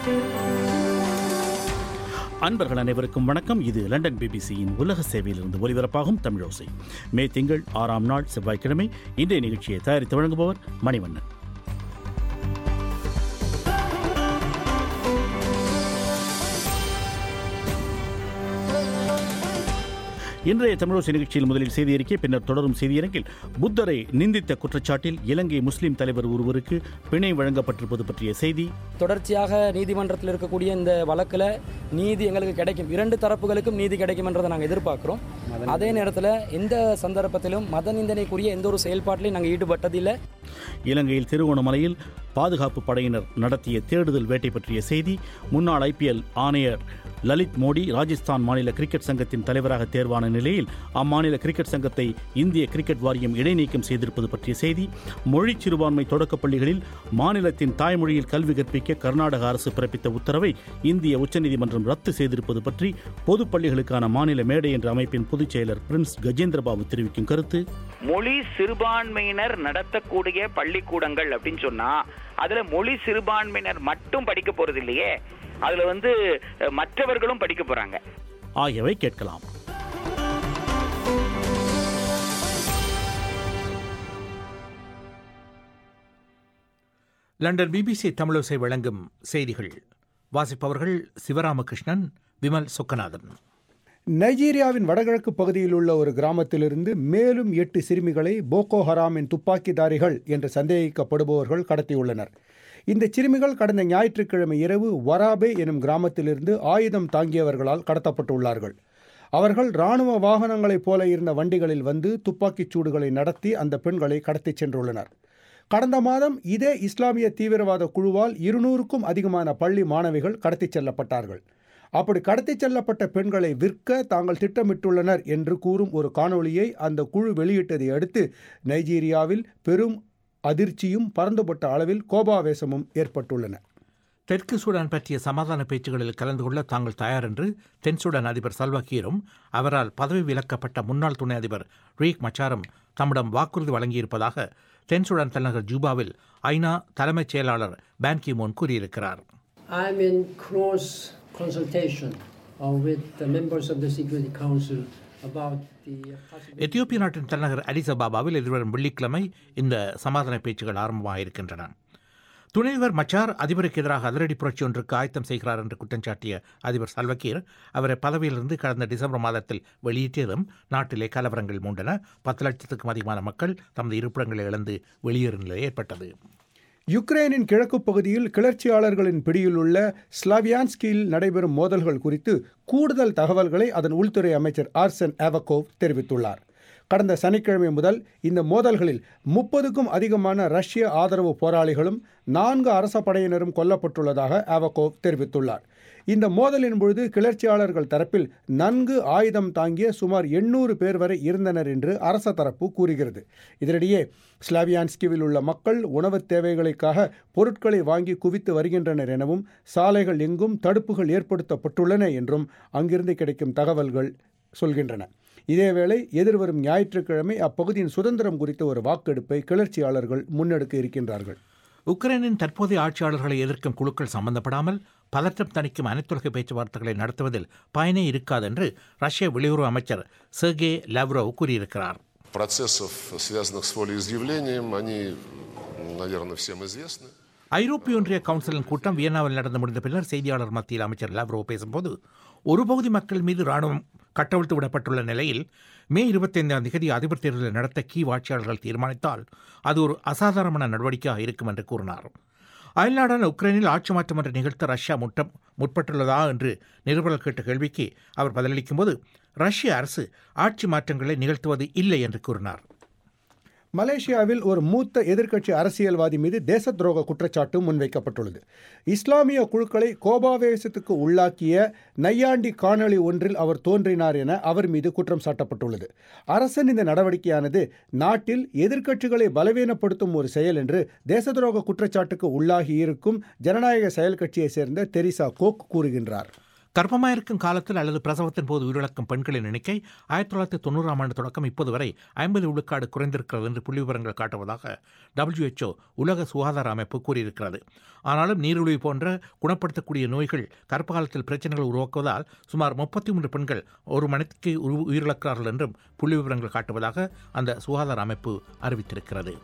அன்பர்கள் அனைவருக்கும் வணக்கம் இது லண்டன் பிபிசியின் உலக சேவையிலிருந்து ஒலிபரப்பாகும் தமிழோசை மே திங்கள் ஆறாம் நாள் செவ்வாய்க்கிழமை இன்றைய நிகழ்ச்சியை தயாரித்து வழங்குபவர் மணிவண்ணன் இன்றைய தமிழோசை நிகழ்ச்சியில் முதலில் செய்தி அறிக்கை பின்னர் தொடரும் செய்தியரங்கில் புத்தரை நிந்தித்த குற்றச்சாட்டில் இலங்கை முஸ்லிம் தலைவர் ஒருவருக்கு பிணை வழங்கப்பட்டிருப்பது பற்றிய செய்தி தொடர்ச்சியாக நீதிமன்றத்தில் இருக்கக்கூடிய இந்த வழக்கில் நீதி எங்களுக்கு கிடைக்கும் இரண்டு தரப்புகளுக்கும் நீதி கிடைக்கும் என்றதை நாங்கள் எதிர்பார்க்குறோம் அதே நேரத்தில் எந்த சந்தர்ப்பத்திலும் மத நிந்தனைக்குரிய எந்த ஒரு செயல்பாட்டிலையும் நாங்கள் ஈடுபட்டதில்லை இலங்கையில் திருகோணமலையில் பாதுகாப்பு படையினர் நடத்திய தேடுதல் வேட்டை பற்றிய செய்தி முன்னாள் ஐபிஎல் ஆணையர் லலித் மோடி ராஜஸ்தான் மாநில கிரிக்கெட் சங்கத்தின் தலைவராக தேர்வான நிலையில் அம்மாநில கிரிக்கெட் சங்கத்தை இந்திய கிரிக்கெட் வாரியம் இடைநீக்கம் செய்திருப்பது பற்றிய செய்தி மொழி சிறுபான்மை தொடக்கப் பள்ளிகளில் மாநிலத்தின் தாய்மொழியில் கல்வி கற்பிக்க கர்நாடக அரசு பிறப்பித்த உத்தரவை இந்திய உச்சநீதிமன்றம் ரத்து செய்திருப்பது பற்றி பொதுப் பள்ளிகளுக்கான மாநில மேடை என்ற அமைப்பின் பொதுச் செயலர் பிரின்ஸ் கஜேந்திரபாபு தெரிவிக்கும் கருத்து மொழி சிறுபான்மையினர் நடத்தக்கூடிய பள்ளிக்கூடங்கள் அப்படின்னு சொன்னா அதுல மொழி சிறுபான்மையினர் மட்டும் படிக்க போறது இல்லையே அதுல வந்து அஹ், மற்றவர்களும் படிக்க போறாங்க ஆகியவை கேட்கலாம் லண்டன் பிபிசி தமிழோசை வழங்கும் செய்திகள் வாசிப்பவர்கள் சிவராமகிருஷ்ணன் விமல் சொக்கநாதன் நைஜீரியாவின் வடகிழக்கு பகுதியில் உள்ள ஒரு கிராமத்திலிருந்து மேலும் எட்டு சிறுமிகளை போகோ ஹராமின் துப்பாக்கிதாரிகள் என்று சந்தேகிக்கப்படுபவர்கள் கடத்தியுள்ளனர் இந்த சிறுமிகள் கடந்த ஞாயிற்றுக்கிழமை இரவு வராபே எனும் கிராமத்திலிருந்து ஆயுதம் தாங்கியவர்களால் கடத்தப்பட்டுள்ளார்கள் அவர்கள் இராணுவ வாகனங்களைப் போல இருந்த வண்டிகளில் வந்து துப்பாக்கிச் சூடுகளை நடத்தி அந்த பெண்களை கடத்திச் சென்றுள்ளனர் கடந்த மாதம் இதே இஸ்லாமிய தீவிரவாத குழுவால் இருநூறுக்கும் அதிகமான பள்ளி மாணவிகள் கடத்திச் செல்லப்பட்டார்கள் அப்படி கடத்திச் செல்லப்பட்ட பெண்களை விற்க தாங்கள் திட்டமிட்டுள்ளனர் என்று கூறும் ஒரு காணொளியை அந்த குழு வெளியிட்டதை அடுத்து நைஜீரியாவில் பெரும் அதிர்ச்சியும் பறந்துபட்ட அளவில் கோபாவேசமும் ஏற்பட்டுள்ளன தெற்கு சூடான் பற்றிய சமாதான பேச்சுகளில் கலந்து கொள்ள தாங்கள் தயார் என்று தென் சூடான் அதிபர் சல்வா கீரும் அவரால் பதவி விலக்கப்பட்ட முன்னாள் துணை அதிபர் ரீக் மச்சாரும் தம்மிடம் வாக்குறுதி வழங்கியிருப்பதாக தென் சூடான் தலைநகர் ஜூபாவில் ஐநா தலைமைச் செயலாளர் பான் கிமோன் கூறியிருக்கிறார் I'm in close consultation uh, with the members of the Security Council about the possibility. எத்தியோப்பிய நாட்டின் தலைநகர் அடிஸ் அபாபாவில் எதிர்வரும் வெள்ளிக்கிழமை இந்த சமாதான பேச்சுகள் ஆரம்பமாக இருக்கின்றன துணைவர் மச்சார் அதிபருக்கு எதிராக அதிரடி புரட்சி ஒன்றுக்கு ஆயத்தம் செய்கிறார் என்று குற்றம் சாட்டிய அதிபர் சல்வக்கீர் அவரை பதவியிலிருந்து கடந்த டிசம்பர் மாதத்தில் வெளியேற்றியதும் நாட்டிலே கலவரங்கள் மூண்டன பத்து லட்சத்துக்கும் அதிகமான மக்கள் தமது இருப்பிடங்களை இழந்து வெளியேறும் நிலை ஏற்பட்டது யுக்ரைனின் கிழக்கு பகுதியில் கிளர்ச்சியாளர்களின் பிடியில் உள்ள ஸ்லாவியான்ஸ்கியில் நடைபெறும் மோதல்கள் குறித்து கூடுதல் தகவல்களை அதன் உள்துறை அமைச்சர் ஆர்சன் ஆவகோவ் தெரிவித்துள்ளார் கடந்த சனிக்கிழமை முதல் இந்த மோதல்களில் முப்பதுக்கும் அதிகமான ரஷ்ய ஆதரவு போராளிகளும் நான்கு அரச படையினரும் கொல்லப்பட்டுள்ளதாக ஆவகோவ் தெரிவித்துள்ளார் இந்த மோதலின் பொழுது கிளர்ச்சியாளர்கள் தரப்பில் நன்கு ஆயுதம் தாங்கிய சுமார் எண்ணூறு பேர் வரை இருந்தனர் என்று அரச தரப்பு கூறுகிறது இதனிடையே ஸ்லாவியான்ஸ்கிவில் உள்ள மக்கள் உணவுத் தேவைகளுக்காக பொருட்களை வாங்கி குவித்து வருகின்றனர் எனவும் சாலைகள் எங்கும் தடுப்புகள் ஏற்படுத்தப்பட்டுள்ளன என்றும் அங்கிருந்து கிடைக்கும் தகவல்கள் சொல்கின்றன இதேவேளை எதிர்வரும் ஞாயிற்றுக்கிழமை அப்பகுதியின் சுதந்திரம் குறித்த ஒரு வாக்கெடுப்பை கிளர்ச்சியாளர்கள் முன்னெடுக்க இருக்கின்றார்கள் உக்ரைனின் தற்போதைய ஆட்சியாளர்களை எதிர்க்கும் குழுக்கள் சம்பந்தப்படாமல் பதற்றம் தணிக்கும் அனைத்துலக பேச்சுவார்த்தைகளை நடத்துவதில் பயனே இருக்காது என்று ரஷ்ய வெளியுறவு அமைச்சர் செர்கே லாவ்ரோவ் கூறியிருக்கிறார் процессов, связанных с волеизъявлением, они, наверное, всем известны. ஐரோப்பிய ஒன்றிய கவுன்சிலின் கூட்டம் வியன்னாவில் நடந்து முடிந்த பின்னர் செய்தியாளர் மத்தியில் அமைச்சர் லாவ்ரோவ் பேசும்போது ஒரு பகுதி மக்கள் மீது ராணுவம் கட்டவிழ்த்து விடப்பட்டுள்ள நிலையில் மே இருபத்தைந்தாம் தேதி அதிபர் தேர்தலை நடத்த கீவ் ஆட்சியாளர்கள் தீர்மானித்தால் அது ஒரு அசாதாரணமான நடவடிக்கையாக இருக்கும் என்று கூறினார் அயல்நாடான உக்ரைனில் ஆட்சி மாற்றம் என்று நிகழ்த்த ரஷ்யா முட்டம் முற்பட்டுள்ளதா என்று நிருபர்கள் கேட்ட கேள்விக்கு அவர் பதிலளிக்கும்போது ரஷ்ய அரசு ஆட்சி மாற்றங்களை நிகழ்த்துவது இல்லை என்று கூறினார் மலேசியாவில் ஒரு மூத்த எதிர்க்கட்சி அரசியல்வாதி மீது தேச துரோக குற்றச்சாட்டு முன்வைக்கப்பட்டுள்ளது இஸ்லாமிய குழுக்களை கோபாவேசத்துக்கு உள்ளாக்கிய நையாண்டி காணொளி ஒன்றில் அவர் தோன்றினார் என அவர் மீது குற்றம் சாட்டப்பட்டுள்ளது அரசின் இந்த நடவடிக்கையானது நாட்டில் எதிர்க்கட்சிகளை பலவீனப்படுத்தும் ஒரு செயல் என்று தேச துரோக குற்றச்சாட்டுக்கு உள்ளாகி இருக்கும் ஜனநாயக செயல் கட்சியைச் சேர்ந்த தெரிசா கோக் கூறுகின்றார் கர்ப்பமாயிருக்கும் காலத்தில் அல்லது பிரசவத்தின் போது உயிரிழக்கும் பெண்களின் எண்ணிக்கை ஆயிரத்தி தொள்ளாயிரத்தி தொண்ணூறாம் ஆண்டு தொடக்கம் இப்போது வரை ஐம்பது விழுக்காடு குறைந்திருக்கிறது என்று புள்ளி விவரங்கள் காட்டுவதாக WHO உலக சுகாதார அமைப்பு கூறியிருக்கிறது ஆனாலும் நீரிழிவு போன்ற குணப்படுத்தக்கூடிய நோய்கள் கர்ப்ப காலத்தில் பிரச்சனைகள் உருவாக்குவதால் சுமார் முப்பத்தி மூன்று பெண்கள் ஒரு மணிக்கு உரு- உயிரிழக்கிறார்கள் என்றும் புள்ளி விவரங்கள் காட்டுவதாக அந்த சுகாதார அமைப்பு அறிவித்திருக்கிறது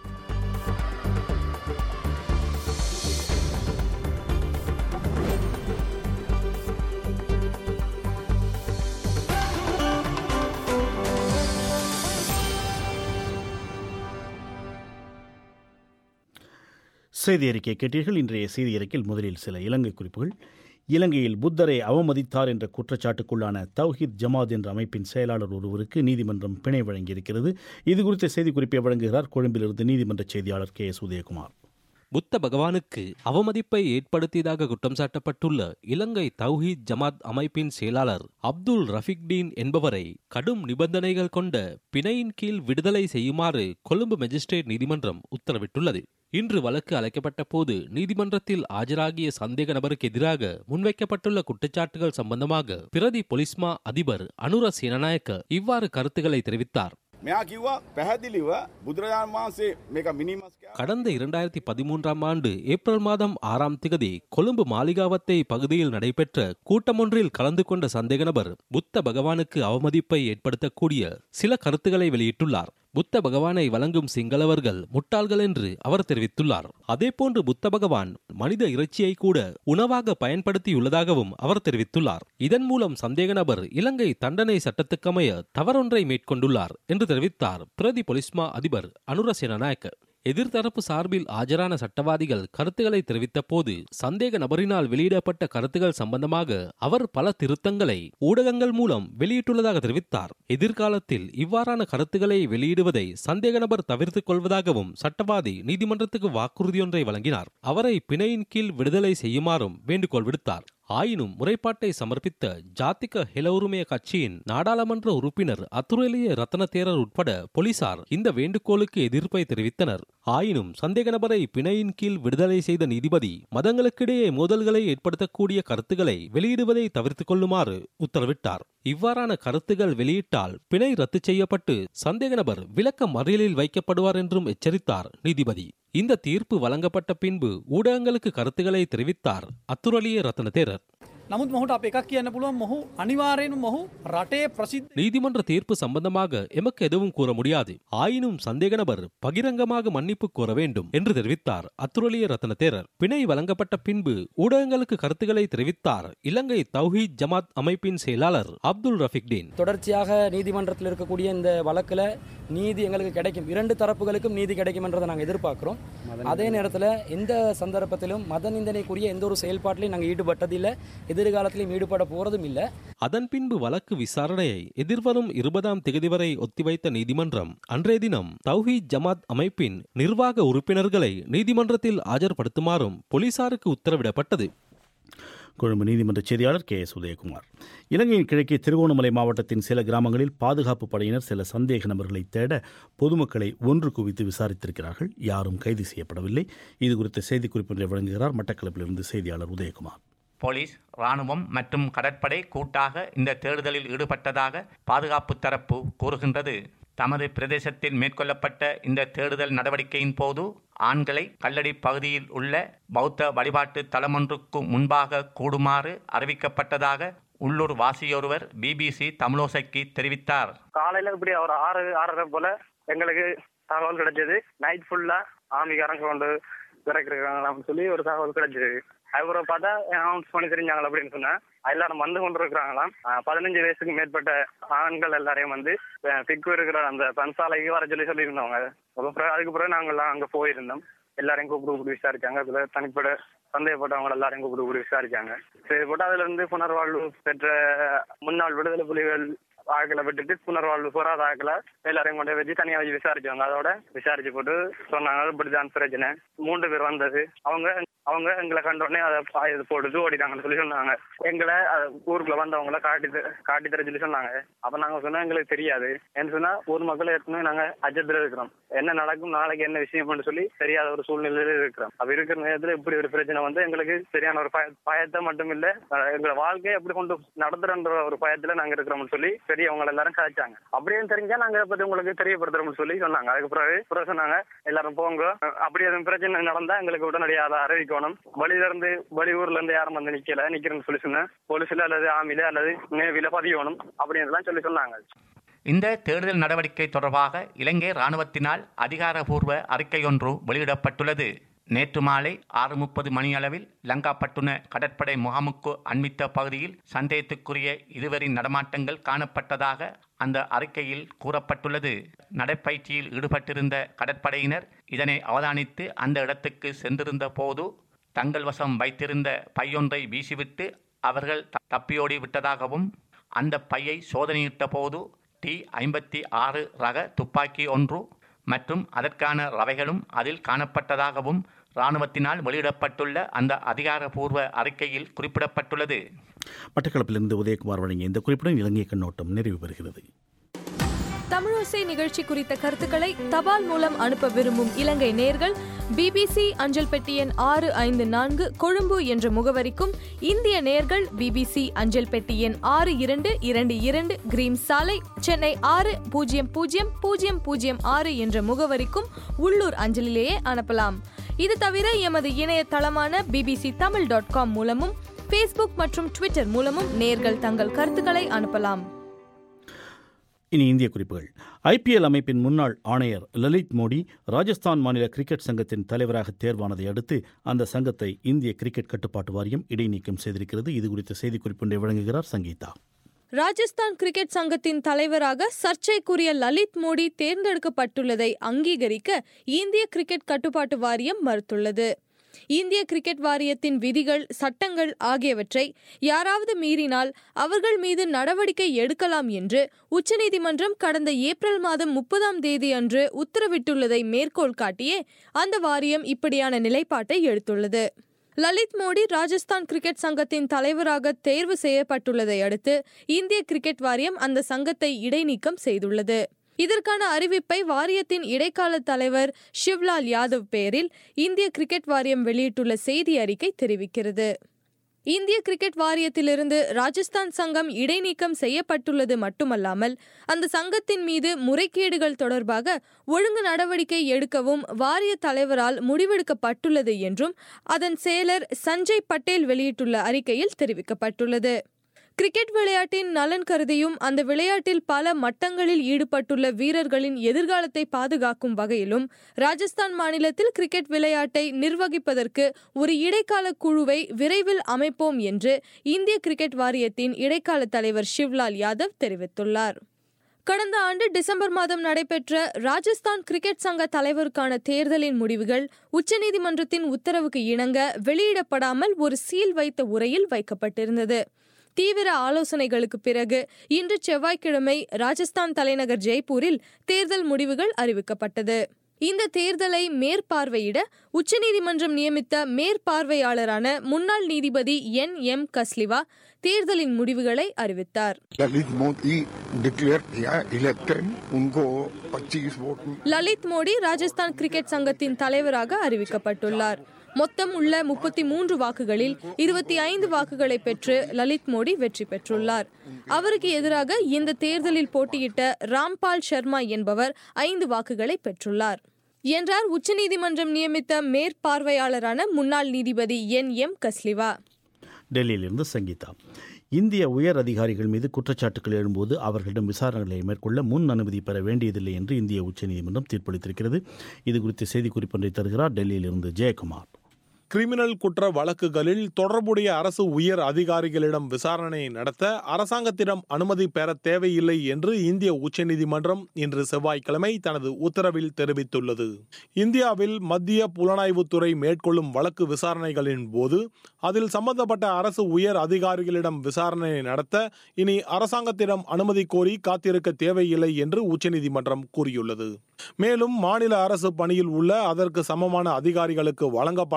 செய்தி அறிக்கை கேட்டீர்கள் இன்றைய செய்தி அறிக்கையில் முதலில் சில இலங்கை குறிப்புகள் இலங்கையில் புத்தரை அவமதித்தார் என்ற குற்றச்சாட்டுக்குள்ளான தௌஹித் ஜமாத் என்ற அமைப்பின் செயலாளர் ஒருவருக்கு நீதிமன்றம் பிணை வழங்கியிருக்கிறது இது குறித்த செய்திக்குறிப்பை வழங்குகிறார் கொழும்பிலிருந்து நீதிமன்ற செய்தியாளர் கே எஸ் உதயகுமார் புத்த பகவானுக்கு அவமதிப்பை ஏற்படுத்தியதாக குற்றம் சாட்டப்பட்டுள்ள இலங்கை தௌஹீத் ஜமாத் அமைப்பின் செயலாளர் அப்துல் ரஃபிக்டீன் என்பவரை கடும் நிபந்தனைகள் கொண்ட பிணையின் கீழ் விடுதலை செய்யுமாறு கொழும்பு மேஜிஸ்ட்ரேட் நீதிமன்றம் உத்தரவிட்டுள்ளது இன்று வழக்கு அழைக்கப்பட்ட போது நீதிமன்றத்தில் ஆஜராகிய சந்தேக நபருக்கு எதிராக முன்வைக்கப்பட்டுள்ள குற்றச்சாட்டுகள் சம்பந்தமாக பிரதி பொலிஸ்மா அதிபர் அனுர சேனநாயக்க இவ்வாறு கருத்துக்களை தெரிவித்தார் මෙයා කිව්වා පැහැදිලිව බුදුරජාණන් වහන්සේ මේක මිනිමස් கடந்த இரண்டாயிரத்தி பதிமூன்றாம் ஆண்டு ஏப்ரல் மாதம் ஆறாம் திகதி கொழும்பு மாளிகாவத்தை பகுதியில் நடைபெற்ற கூட்டமொன்றில் கலந்து கொண்ட சந்தேக நபர் புத்த பகவானுக்கு அவமதிப்பை ஏற்படுத்தக்கூடிய சில கருத்துக்களை வெளியிட்டுள்ளார் புத்த பகவானை வழங்கும் சிங்களவர்கள் முட்டாள்கள் என்று அவர் தெரிவித்துள்ளார் அதேபோன்று புத்த பகவான் மனித இறைச்சியை கூட உணவாக பயன்படுத்தியுள்ளதாகவும் அவர் தெரிவித்துள்ளார் இதன் மூலம் சந்தேக நபர் இலங்கை தண்டனை சட்டத்துக்கமைய தவறொன்றை மேற்கொண்டுள்ளார் என்று தெரிவித்தார் பிரதி பொலிஸ்மா அதிபர் அனுரசேன நாயக்க எதிர்த்தரப்பு சார்பில் ஆஜரான சட்டவாதிகள் கருத்துக்களை தெரிவித்த போது சந்தேக நபரினால் வெளியிடப்பட்ட கருத்துக்கள் சம்பந்தமாக அவர் பல திருத்தங்களை ஊடகங்கள் மூலம் வெளியிட்டுள்ளதாக தெரிவித்தார் எதிர்காலத்தில் இவ்வாறான கருத்துக்களை வெளியிடுவதை சந்தேக நபர் தவிர்த்துக் கொள்வதாகவும் சட்டவாதி நீதிமன்றத்துக்கு வாக்குறுதியொன்றை வழங்கினார் அவரை பிணையின் கீழ் விடுதலை செய்யுமாறும் வேண்டுகோள் விடுத்தார் ஆயினும் முறைப்பாட்டை சமர்ப்பித்த ஜாத்திக ஹெலவுரிமைய கட்சியின் நாடாளுமன்ற உறுப்பினர் அத்துரலிய ரத்ன தேரர் உட்பட போலீசார் இந்த வேண்டுகோளுக்கு எதிர்ப்பை தெரிவித்தனர் ஆயினும் சந்தேக நபரை பிணையின் கீழ் விடுதலை செய்த நீதிபதி மதங்களுக்கிடையே மோதல்களை ஏற்படுத்தக்கூடிய கருத்துக்களை வெளியிடுவதை தவிர்த்துக் கொள்ளுமாறு உத்தரவிட்டார் இவ்வாறான கருத்துகள் வெளியிட்டால் பிணை ரத்து செய்யப்பட்டு சந்தேக நபர் விளக்க மறியலில் வைக்கப்படுவார் என்றும் எச்சரித்தார் நீதிபதி இந்த தீர்ப்பு வழங்கப்பட்ட பின்பு ஊடகங்களுக்கு கருத்துக்களை தெரிவித்தார் அத்துரலிய ரத்ன தேரர் නමුත් මොහුට අප එකක් කියන්න පුළුවන් මොහු අනිවාරයෙන් මොහු රටේ ප්‍රසිද්ධ நீதிமன்ற தீர்ப்பு சம்பந்தமாக எமக்கு எதுவும் கூற முடியாது ஆயினும் சந்தேக நபர் பகிரங்கமாக மன்னிப்பு கோர வேண்டும் என்று தெரிவித்தார் அத்துரலிய ரத்ன தேரர் பிணை வழங்கப்பட்ட பின்பு ஊடகங்களுக்கு கருத்துக்களை தெரிவித்தார் இலங்கை தௌஹீத் ஜமாத் அமைப்பின் செயலாளர் அப்துல் ரஃபிக்டீன் தொடர்ச்சியாக நீதிமன்றத்தில் இருக்கக்கூடிய இந்த வழக்கில் நீதி எங்களுக்கு கிடைக்கும் இரண்டு தரப்புகளுக்கும் நீதி கிடைக்கும் என்றதை நாங்கள் எதிர்பார்க்குறோம் அதே நேரத்தில் எந்த சந்தர்ப்பத்திலும் மத நிந்தனைக்குரிய எந்த ஒரு செயல்பாட்டிலையும் நாங்கள் ஈடுபட்டதில்லை எதிர்காலத்திலையும் ஈடுபட போகிறதும் இல்லை அதன் பின்பு வழக்கு விசாரணையை எதிர்வரும் இருபதாம் தேதி வரை ஒத்திவைத்த நீதிமன்றம் அன்றைய தினம் தௌஹீத் ஜமாத் அமைப்பின் நிர்வாக உறுப்பினர்களை நீதிமன்றத்தில் ஆஜர்படுத்துமாறும் போலீசாருக்கு உத்தரவிடப்பட்டது கொழும்பு நீதிமன்ற செய்தியாளர் கே எஸ் உதயகுமார் இலங்கையின் கிழக்கே திருகோணமலை மாவட்டத்தின் சில கிராமங்களில் பாதுகாப்பு படையினர் சில சந்தேக நபர்களை தேட பொதுமக்களை ஒன்று குவித்து விசாரித்திருக்கிறார்கள் யாரும் கைது செய்யப்படவில்லை இது குறித்த செய்திக்குறிப்பொன்றை வழங்குகிறார் மட்டக்களப்பிலிருந்து செய்தியாளர் உதயகுமார் போலீஸ் ராணுவம் மற்றும் கடற்படை கூட்டாக இந்த தேடுதலில் ஈடுபட்டதாக பாதுகாப்பு தரப்பு கூறுகின்றது தமது பிரதேசத்தில் மேற்கொள்ளப்பட்ட இந்த தேடுதல் நடவடிக்கையின் போது ஆண்களை கல்லடி பகுதியில் உள்ள பௌத்த வழிபாட்டு தலமொன்றுக்கு முன்பாக கூடுமாறு அறிவிக்கப்பட்டதாக உள்ளூர் வாசியொருவர் பிபிசி தமிழோசைக்கு தெரிவித்தார் காலையில இப்படி ஒரு ஆறு ஆறரை போல எங்களுக்கு தகவல் கிடைச்சது நைட் ஃபுல்லா ஆமிக்காரங்க கொண்டு விறக்கிறாங்க அப்படின்னு சொல்லி ஒரு தகவல் கிடைச்சது அதுக்கப்புறம் பார்த்தா அனௌன்ஸ் பண்ணி தெரிஞ்சாங்களா அப்படின்னு சொன்னா எல்லாரும் வந்து கொண்டு இருக்கிறாங்களாம் பதினஞ்சு வயசுக்கு மேற்பட்ட ஆண்கள் எல்லாரையும் வந்து பிக்கு இருக்கிற அந்த பன்சாலைக்கு வர சொல்லி சொல்லியிருந்தவங்க அப்புறம் அதுக்கு பிறகு நாங்கள்லாம் அங்கே போயிருந்தோம் எல்லாரையும் கூப்பிட்டு கூப்பிட்டு விசாரிச்சாங்க அதுல தனிப்பட சந்தேகப்பட்டவங்க எல்லாரையும் கூப்பிட்டு கூப்பிட்டு விசாரிச்சாங்க சரி போட்டு அதுல இருந்து புனர்வாழ்வு பெற்ற முன்னாள் விடுதலை புலிகள் ஆக்களை விட்டுட்டு புனர்வாழ்வு போறாத ஆக்களை எல்லாரையும் கொண்டு வச்சு தனியா வச்சு விசாரிச்சாங்க அதோட விசாரிச்சு போட்டு சொன்னாங்க இப்படிதான் பிரச்சனை மூன்று பேர் வந்தது அவங்க அவங்க எங்களை கண்ட உடனே அதை பா- இது போட்டுட்டு ஓடிட்டாங்கன்னு சொல்லி சொன்னாங்க எங்களை அஹ், ஊருக்குள்ள வந்தவங்கள காட்டி த- காட்டி தர சொல்லி சொன்னாங்க அப்ப நாங்க சொன்னா எங்களுக்கு தெரியாது என்ன சொன்னா ஊர் மக்கள் ஏற்கனவே நாங்க அஜத்துல இருக்கிறோம் என்ன நடக்கும் நாளைக்கு என்ன விஷயம்னு சொல்லி தெரியாத ஒரு சூழ்நிலையில இருக்கிறோம் அப்ப இருக்கிற நேரத்துல இப்படி ஒரு பிரச்சனை வந்து எங்களுக்கு சரியான ஒரு பய பயத்தை மட்டும் இல்ல அஹ், எங்களை வாழ்க்கையை எப்படி கொண்டு நடத்துறன்ற ஒரு பயத்துல நாங்க இருக்கிறோம்னு சொல்லி சரி அவங்க எல்லாரும் கதைச்சாங்க அப்படியே தெரிஞ்சா நாங்க இதை பத்தி உங்களுக்கு தெரியப்படுத்துறோம்னு சொல்லி சொன்னாங்க அதுக்கு பிறகு பிறகு சொன்னாங்க எல்லாரும் போங்க அஹ், அப்படி எதுவும் பிரச்சனை நடந்தா எங்களுக்கு உடனடியாக அதை அறிவிக்கணும் வெளியில இருந்து வெளியூர்ல இருந்து யாரும் வந்து நிக்கல நிக்கிறேன்னு சொல்லி சொன்னேன் போலீஸ்ல அல்லது ஆமில அல்லது நேவில பதியணும் அப்படின்னு சொல்லி சொன்னாங்க இந்த தேடுதல் நடவடிக்கை தொடர்பாக இலங்கை இராணுவத்தினால் அதிகாரப்பூர்வ அறிக்கையொன்று வெளியிடப்பட்டுள்ளது நேற்று மாலை ஆறு முப்பது மணியளவில் லங்காப்பட்டுன கடற்படை முகாமுக்கு அண்மித்த பகுதியில் சந்தேகத்துக்குரிய இருவரின் நடமாட்டங்கள் காணப்பட்டதாக அந்த அறிக்கையில் கூறப்பட்டுள்ளது நடைப்பயிற்சியில் ஈடுபட்டிருந்த கடற்படையினர் இதனை அவதானித்து அந்த இடத்துக்கு சென்றிருந்த போது தங்கள் வசம் வைத்திருந்த பையொன்றை வீசிவிட்டு அவர்கள் த- தப்பியோடி விட்டதாகவும் அந்த பையை சோதனையிட்ட போது டி ஐம்பத்தி ஆறு ரக துப்பாக்கி ஒன்று மற்றும் அதற்கான ரவைகளும் அதில் காணப்பட்டதாகவும் இராணுவத்தினால் வெளியிடப்பட்டுள்ள அந்த அதிகாரப்பூர்வ அறிக்கையில் குறிப்பிடப்பட்டுள்ளது மட்டக்களப்பிலிருந்து உதயகுமார் வழங்கிய இந்த குறிப்புடன் இலங்கை கண்ணோட்டம் நிறைவு பெறுகிறது தமிழோசை நிகழ்ச்சி குறித்த கருத்துக்களை தபால் மூலம் அனுப்ப விரும்பும் இலங்கை நேர்கள் பிபிசி அஞ்சல் பெட்டி எண் ஆறு ஐந்து நான்கு கொழும்பு என்ற முகவரிக்கும் இந்திய நேர்கள் பிபிசி அஞ்சல் பெட்டி எண் ஆறு இரண்டு இரண்டு இரண்டு கிரீம் சாலை சென்னை ஆறு பூஜ்ஜியம் பூஜ்ஜியம் பூஜ்ஜியம் பூஜ்ஜியம் ஆறு என்ற முகவரிக்கும் உள்ளூர் அஞ்சலிலேயே அனுப்பலாம் இது தவிர எமது இணையதளமான பிபிசி தமிழ் டாட் காம் மூலமும் ஃபேஸ்புக் மற்றும் ட்விட்டர் மூலமும் நேர்கள் தங்கள் கருத்துக்களை அனுப்பலாம் இனி இந்திய குறிப்புகள் ஐபிஎல் அமைப்பின் முன்னாள் ஆணையர் லலித் மோடி ராஜஸ்தான் மாநில கிரிக்கெட் சங்கத்தின் தலைவராக தேர்வானதை அடுத்து அந்த சங்கத்தை இந்திய கிரிக்கெட் கட்டுப்பாட்டு வாரியம் இடைநீக்கம் செய்திருக்கிறது இது குறித்த செய்திக்குறிப்பொன்றை வழங்குகிறார் சங்கீதா ராஜஸ்தான் கிரிக்கெட் சங்கத்தின் தலைவராக சர்ச்சைக்குரிய லலித் மோடி தேர்ந்தெடுக்கப்பட்டுள்ளதை அங்கீகரிக்க இந்திய கிரிக்கெட் கட்டுப்பாட்டு வாரியம் மறுத்துள்ளது இந்திய கிரிக்கெட் வாரியத்தின் விதிகள் சட்டங்கள் ஆகியவற்றை யாராவது மீறினால் அவர்கள் மீது நடவடிக்கை எடுக்கலாம் என்று உச்சநீதிமன்றம் கடந்த ஏப்ரல் மாதம் முப்பதாம் தேதி அன்று உத்தரவிட்டுள்ளதை மேற்கோள் காட்டியே அந்த வாரியம் இப்படியான நிலைப்பாட்டை எடுத்துள்ளது லலித் மோடி ராஜஸ்தான் கிரிக்கெட் சங்கத்தின் தலைவராக தேர்வு செய்யப்பட்டுள்ளதை அடுத்து இந்திய கிரிக்கெட் வாரியம் அந்த சங்கத்தை இடைநீக்கம் செய்துள்ளது இதற்கான அறிவிப்பை வாரியத்தின் இடைக்கால தலைவர் சிவ்லால் யாதவ் பெயரில் இந்திய கிரிக்கெட் வாரியம் வெளியிட்டுள்ள செய்தி அறிக்கை தெரிவிக்கிறது இந்திய கிரிக்கெட் வாரியத்திலிருந்து ராஜஸ்தான் சங்கம் இடைநீக்கம் செய்யப்பட்டுள்ளது மட்டுமல்லாமல் அந்த சங்கத்தின் மீது முறைகேடுகள் தொடர்பாக ஒழுங்கு நடவடிக்கை எடுக்கவும் வாரிய தலைவரால் முடிவெடுக்கப்பட்டுள்ளது என்றும் அதன் செயலர் சஞ்சய் பட்டேல் வெளியிட்டுள்ள அறிக்கையில் தெரிவிக்கப்பட்டுள்ளது கிரிக்கெட் விளையாட்டின் நலன் கருதியும் அந்த விளையாட்டில் பல மட்டங்களில் ஈடுபட்டுள்ள வீரர்களின் எதிர்காலத்தை பாதுகாக்கும் வகையிலும் ராஜஸ்தான் மாநிலத்தில் கிரிக்கெட் விளையாட்டை நிர்வகிப்பதற்கு ஒரு இடைக்கால குழுவை விரைவில் அமைப்போம் என்று இந்திய கிரிக்கெட் வாரியத்தின் இடைக்கால தலைவர் சிவ்லால் யாதவ் தெரிவித்துள்ளார் கடந்த ஆண்டு டிசம்பர் மாதம் நடைபெற்ற ராஜஸ்தான் கிரிக்கெட் சங்க தலைவருக்கான தேர்தலின் முடிவுகள் உச்சநீதிமன்றத்தின் உத்தரவுக்கு இணங்க வெளியிடப்படாமல் ஒரு சீல் வைத்த உரையில் வைக்கப்பட்டிருந்தது தீவிர ஆலோசனைகளுக்கு பிறகு இன்று செவ்வாய்க்கிழமை ராஜஸ்தான் தலைநகர் ஜெய்ப்பூரில் தேர்தல் முடிவுகள் அறிவிக்கப்பட்டது இந்த தேர்தலை மேற்பார்வையிட உச்சநீதிமன்றம் நியமித்த மேற்பார்வையாளரான முன்னாள் நீதிபதி என் எம் கஸ்லிவா தேர்தலின் முடிவுகளை அறிவித்தார் ललित मोदी डिक्लेयर किया इलेक्टेड उनको 25 वोट லலித் மோடி ராஜஸ்தான் கிரிக்கெட் சங்கத்தின் தலைவராக அறிவிக்கப்பட்டுள்ளார் மொத்தம் உள்ள முப்பத்தி மூன்று வாக்குகளில் இருபத்தி ஐந்து வாக்குகளை பெற்று லலித் மோடி வெற்றி பெற்றுள்ளார் அவருக்கு எதிராக இந்த தேர்தலில் போட்டியிட்ட ராம்பால் சர்மா என்பவர் ஐந்து வாக்குகளை பெற்றுள்ளார் என்றார் உச்சநீதிமன்றம் நியமித்த மேற்பார்வையாளரான முன்னாள் நீதிபதி என் எம் கஸ்லிவா டெல்லியிலிருந்து சங்கீதா இந்திய உயர் அதிகாரிகள் மீது குற்றச்சாட்டுகள் எழும்போது அவர்களிடம் விசாரணைகளை மேற்கொள்ள முன் அனுமதி பெற வேண்டியதில்லை என்று இந்திய உச்சநீதிமன்றம் தீர்ப்பளித்திருக்கிறது இது குறித்த செய்திக்குறிப்பொன்றை தருகிறார் டெல்லியிலிருந்து ஜெயக்குமார் கிரிமினல் குற்ற வழக்குகளில் தொடர்புடைய அரசு உயர் அதிகாரிகளிடம் விசாரணை நடத்த அரசாங்கத்திடம் அனுமதி பெற தேவையில்லை என்று இந்திய உச்சநீதிமன்றம் இன்று செவ்வாய்க்கிழமை தனது உத்தரவில் தெரிவித்துள்ளது இந்தியாவில் மத்திய புலனாய்வுத்துறை மேற்கொள்ளும் வழக்கு விசாரணைகளின் போது அதில் சம்பந்தப்பட்ட அரசு உயர் அதிகாரிகளிடம் விசாரணை நடத்த இனி அரசாங்கத்திடம் அனுமதி கோரி காத்திருக்க தேவையில்லை என்று உச்சநீதிமன்றம் கூறியுள்ளது மேலும் மாநில அரசு பணியில் உள்ள அதற்கு சமமான அதிகாரிகளுக்கு வழங்கப்படாத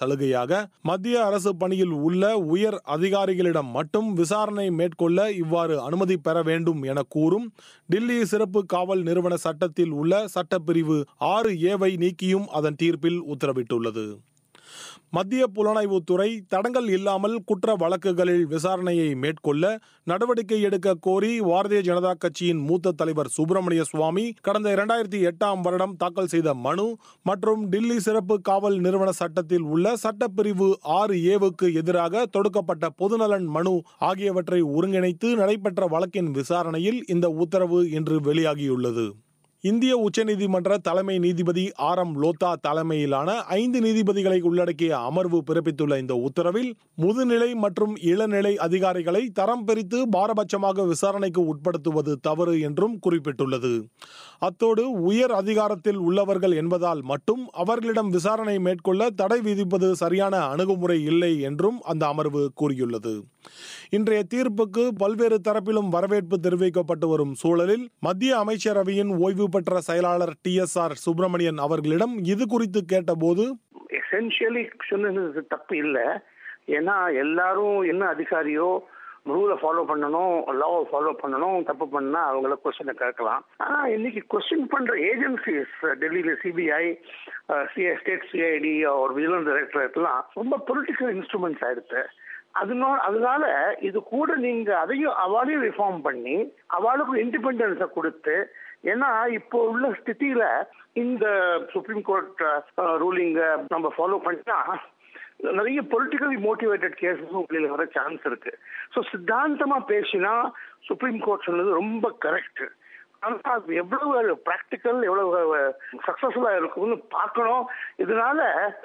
சலுகையாக மத்திய அரசு பணியில் உள்ள உயர் அதிகாரிகளிடம் மட்டும் விசாரணை மேற்கொள்ள இவ்வாறு அனுமதி பெற வேண்டும் என கூறும் டில்லி சிறப்பு காவல் நிறுவன சட்டத்தில் உள்ள சட்டப்பிரிவு ஆறு ஏவை நீக்கியும் அதன் தீர்ப்பில் உத்தரவிட்டுள்ளது மத்திய புலனாய்வுத்துறை தடங்கல் இல்லாமல் குற்ற வழக்குகளில் விசாரணையை மேற்கொள்ள நடவடிக்கை எடுக்க கோரி பாரதிய ஜனதா கட்சியின் மூத்த தலைவர் சுப்பிரமணிய சுவாமி கடந்த இரண்டாயிரத்தி எட்டாம் வருடம் தாக்கல் செய்த மனு மற்றும் டில்லி சிறப்பு காவல் நிறுவன சட்டத்தில் உள்ள சட்டப்பிரிவு ஆறு ஏவுக்கு எதிராக தொடுக்கப்பட்ட பொதுநலன் மனு ஆகியவற்றை ஒருங்கிணைத்து நடைபெற்ற வழக்கின் விசாரணையில் இந்த உத்தரவு இன்று வெளியாகியுள்ளது இந்திய உச்சநீதிமன்ற தலைமை நீதிபதி ஆர் எம் லோத்தா தலைமையிலான ஐந்து நீதிபதிகளை உள்ளடக்கிய அமர்வு பிறப்பித்துள்ள இந்த உத்தரவில் முதுநிலை மற்றும் இளநிலை அதிகாரிகளை தரம் பிரித்து பாரபட்சமாக விசாரணைக்கு உட்படுத்துவது தவறு என்றும் குறிப்பிட்டுள்ளது அத்தோடு உயர் அதிகாரத்தில் உள்ளவர்கள் என்பதால் மட்டும் அவர்களிடம் விசாரணை மேற்கொள்ள தடை விதிப்பது சரியான அணுகுமுறை இல்லை என்றும் அந்த அமர்வு கூறியுள்ளது இன்றைய தீர்ப்புக்கு பல்வேறு தரப்பிலும் வரவேற்பு தெரிவிக்கப்பட்டு வரும் சூழலில் மத்திய அமைச்சரவையின் ஓய்வு பெற்ற செயலாளர் டி எஸ் ஆர் சுப்பிரமணியன் அவர்களிடம் இது குறித்து கேட்டபோது எசென்ஷியலி சொன்னது தப்பு இல்லை ஏன்னா எல்லாரும் என்ன அதிகாரியோ ரூலை ஃபாலோ பண்ணணும் லாவை ஃபாலோ பண்ணணும் தப்பு பண்ணா அவங்கள கொஸ்டினை கேட்கலாம் ஆனா இன்னைக்கு கொஸ்டின் பண்ற ஏஜென்சிஸ் டெல்லியில சிபிஐ சிஐ ஸ்டேட் சிஐடி ஒரு விஜிலன்ஸ் டைரக்டரேட்லாம் ரொம்ப பொலிட்டிக்கல் இன்ஸ்ட்ருமெண்ட்ஸ் ஆயிடுச்சு அதனால அதனால இது கூட நீங்க அதையும் அவளையும் ரிஃபார்ம் பண்ணி அவளுக்கு இண்டிபெண்டன்ஸை கொடுத்து ஏன்னா இப்போ உள்ள ஸ்திதியில இந்த சுப்ரீம் கோர்ட் ரூலிங்க நம்ம ஃபாலோ பண்ணா நிறைய பொலிட்டிக்கலி மோட்டிவேட்டட் கேசஸும் வெளியில வர சான்ஸ் இருக்கு ஸோ சித்தாந்தமா பேசினா சுப்ரீம் கோர்ட் சொன்னது ரொம்ப கரெக்ட் ஆனா அது எவ்வளவு ப்ராக்டிக்கல் எவ்வளவு சக்சஸ்ஃபுல்லா இருக்கும்னு பார்க்கணும் இதனால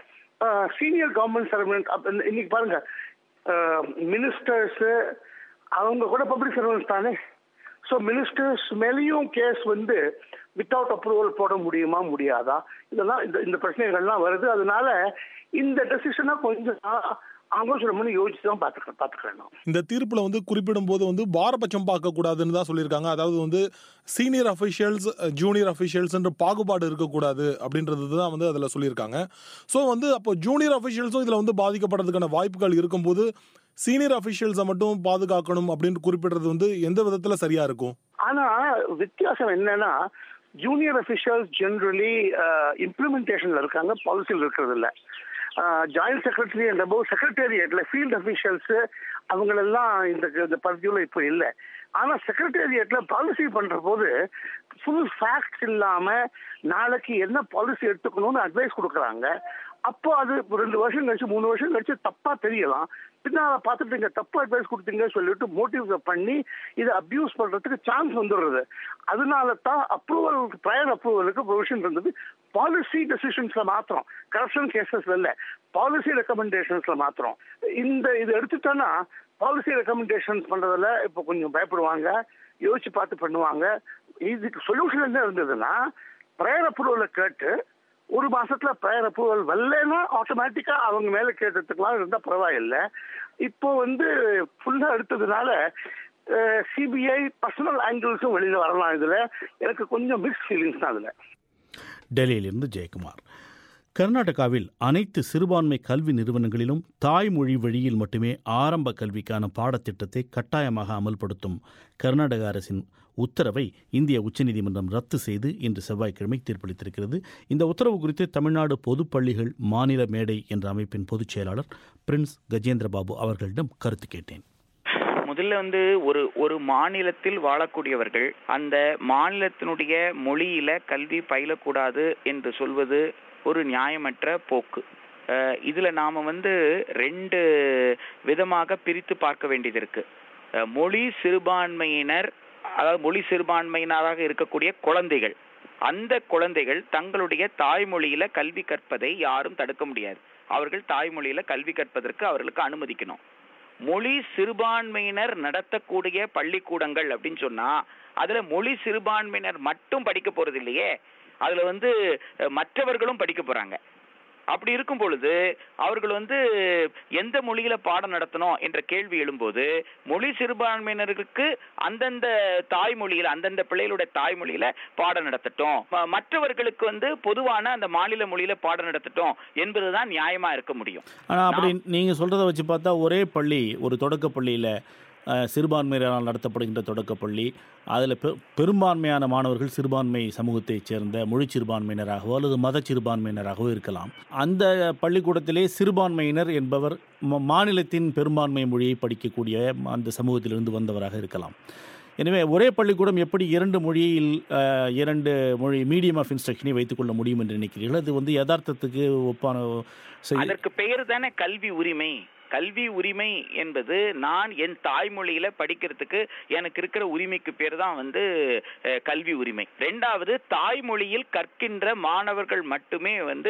சீனியர் கவர்மெண்ட் சர்வெண்ட் இன்னைக்கு பாருங்க மினிஸ்டர்ஸ் அவங்க கூட பப்ளிக் சர்வன்ஸ் தானே ஸோ மினிஸ்டர்ஸ் மேலேயும் கேஸ் வந்து வித்தவுட் அப்ரூவல் போட முடியுமா முடியாதா இதெல்லாம் இந்த இந்த பிரச்சனைகள்லாம் வருது அதனால இந்த டெசிஷனை கொஞ்சம் அவங்க சொல்லணும்னு யோசிச்சு தான் பார்த்துக்க பார்த்துக்கணும் இந்த தீர்ப்புல வந்து குறிப்பிடும் போது வந்து பாரபட்சம் பார்க்க கூடாதுன்னு தான் சொல்லியிருக்காங்க அதாவது வந்து சீனியர் அஃபிஷியல்ஸ் ஜூனியர் அஃபிஷியல்ஸ்ன்ற பாகுபாடு இருக்கக்கூடாது அப்படின்றது தான் வந்து அதில் சொல்லியிருக்காங்க ஸோ வந்து அப்போ ஜூனியர் அஃபிஷியல்ஸும் இதில் வந்து பாதிக்கப்படுறதுக்கான வாய்ப்புகள் இருக்கும்போது சீனியர் அஃபிஷியல்ஸை மட்டும் பாதுகாக்கணும் அப்படின்னு குறிப்பிடுறது வந்து எந்த விதத்தில் சரியா இருக்கும் ஆனா வித்தியாசம் என்னன்னா ஜூனியர் அஃபிஷியல்ஸ் ஜென்ரலி இம்ப்ளிமெண்டேஷன்ல இருக்காங்க பாலிசியில் இருக்கிறது இல்லை ஜாயிண்ட் செக்ரட்டரி அண்ட் அபவ் செக்ரட்டேரியட்ல ஃபீல்ட் அஃபிஷியல்ஸ் அவங்களெல்லாம் இந்த இந்த பர்வியூல இப்போ இல்லை ஆனா செக்ரட்டேரியட்ல பாலிசி பண்ற போது ஃபுல் ஃபேக்ட்ஸ் இல்லாம நாளைக்கு என்ன பாலிசி எடுத்துக்கணும்னு அட்வைஸ் கொடுக்குறாங்க அப்போ அது ரெண்டு வருஷம் கழிச்சு மூணு வருஷம் கழிச்சு தப்பா தெரியலாம் பின்னால பார்த்துட்டு நீங்க தப்பு அட்வைஸ் கொடுத்தீங்க சொல்லிட்டு மோட்டிவ் பண்ணி இதை அப்யூஸ் பண்றதுக்கு சான்ஸ் வந்துடுறது அதனால தான் அப்ரூவல் ப்ரையர் அப்ரூவலுக்கு ப்ரொவிஷன் இருந்தது பாலிசி டெசிஷன்ஸ்ல மாத்திரம் கரப்ஷன் கேசஸ்ல இல்ல பாலிசி ரெக்கமெண்டேஷன்ஸ்ல மாத்திரம் இந்த இது எடுத்துட்டோன்னா பாலிசி ரெக்கமெண்டேஷன்ஸ் பண்றதுல இப்போ கொஞ்சம் பயப்படுவாங்க யோசிச்சு பார்த்து பண்ணுவாங்க இதுக்கு சொல்யூஷன் என்ன இருந்ததுன்னா ப்ரையர் அப்ரூவலை கேட்டு ஒரு மாசத்துல ப்ரையர் அப்ரூவல் வரலன்னா ஆட்டோமேட்டிக்கா அவங்க மேல கேட்டதுக்கெல்லாம் இருந்தா பரவாயில்லை இப்போ வந்து ஃபுல்லா எடுத்ததுனால சிபிஐ பர்சனல் ஆங்கிள்ஸும் வெளியில வரலாம் இதுல எனக்கு கொஞ்சம் மிக்ஸ் ஃபீலிங்ஸ் தான் அதுல டெல்லியிலிருந்து ஜெயக்குமார் கர்நாடகாவில் அனைத்து சிறுபான்மை கல்வி நிறுவனங்களிலும் தாய்மொழி வழியில் மட்டுமே ஆரம்ப கல்விக்கான பாடத்திட்டத்தை கட்டாயமாக அமல்படுத்தும் கர்நாடக அரசின் உத்தரவை இந்திய உச்சநீதிமன்றம் ரத்து செய்து இன்று செவ்வாய்க்கிழமை தீர்ப்பளித்திருக்கிறது இந்த உத்தரவு குறித்து தமிழ்நாடு பொதுப்பள்ளிகள் மாநில மேடை என்ற அமைப்பின் பொதுச் செயலாளர் பிரின்ஸ் கஜேந்திர பாபு அவர்களிடம் கருத்து கேட்டேன் முதல்ல வந்து ஒரு ஒரு மாநிலத்தில் வாழக்கூடியவர்கள் அந்த மாநிலத்தினுடைய மொழியில கல்வி பயிலக்கூடாது என்று சொல்வது ஒரு நியாயமற்ற போக்கு இதுல நாம வந்து ரெண்டு விதமாக பிரித்து பார்க்க வேண்டியது இருக்கு மொழி சிறுபான்மையினர் அதாவது மொழி சிறுபான்மையினராக இருக்கக்கூடிய குழந்தைகள் அந்த குழந்தைகள் தங்களுடைய தாய்மொழியில கல்வி கற்பதை யாரும் தடுக்க முடியாது அவர்கள் தாய்மொழியில கல்வி கற்பதற்கு அவர்களுக்கு அனுமதிக்கணும் மொழி சிறுபான்மையினர் நடத்தக்கூடிய பள்ளிக்கூடங்கள் அப்படின்னு சொன்னா அதுல மொழி சிறுபான்மையினர் மட்டும் படிக்க போறது இல்லையே அதுல வந்து மற்றவர்களும் படிக்க போறாங்க அப்படி இருக்கும் பொழுது அவர்கள் வந்து எந்த மொழியில பாடம் நடத்தணும் என்ற கேள்வி எழும்போது மொழி சிறுபான்மையினருக்கு அந்தந்த தாய்மொழியில அந்தந்த பிள்ளைகளுடைய தாய்மொழியில பாடம் நடத்தட்டும் ம- மற்றவர்களுக்கு வந்து பொதுவான அந்த மாநில மொழியில பாடம் நடத்தட்டும் என்பதுதான் நியாயமா இருக்க முடியும் ஆனால் அப்படி நீங்கள் சொல்கிறத வச்சு பார்த்தா ஒரே பள்ளி ஒரு தொடக்கப் பள்ளியில் அஹ், சிறுபான்மையினரால் நடத்தப்படுகின்ற தொடக்கப்பள்ளி அதில் பெ பெரும்பான்மையான மாணவர்கள் சிறுபான்மை சமூகத்தைச் சேர்ந்த மொழி சிறுபான்மையினராகவோ அல்லது மத சிறுபான்மையினராகவோ இருக்கலாம் அந்த பள்ளிக்கூடத்திலே சிறுபான்மையினர் என்பவர் ம- மாநிலத்தின் பெரும்பான்மை மொழியை படிக்கக்கூடிய அந்த சமூகத்திலிருந்து வந்தவராக இருக்கலாம் எனவே ஒரே பள்ளிக்கூடம் எப்படி இரண்டு மொழியில் அஹ், இரண்டு மொழி மீடியம் ஆஃப் இன்ஸ்ட்ரக்ஷனை வைத்துக்கொள்ள முடியும் என்று நினைக்கிறீர்கள் அது வந்து யதார்த்தத்துக்கு ஒப்பான செய்- அதற்கு பெயர் தானே கல்வி உரிமை கல்வி உரிமை என்பது நான் என் தாய்மொழியில படிக்கிறதுக்கு எனக்கு இருக்கிற உரிமைக்கு பேர் தான் வந்து அஹ், கல்வி உரிமை ரெண்டாவது தாய்மொழியில் கற்கின்ற மாணவர்கள் மட்டுமே வந்து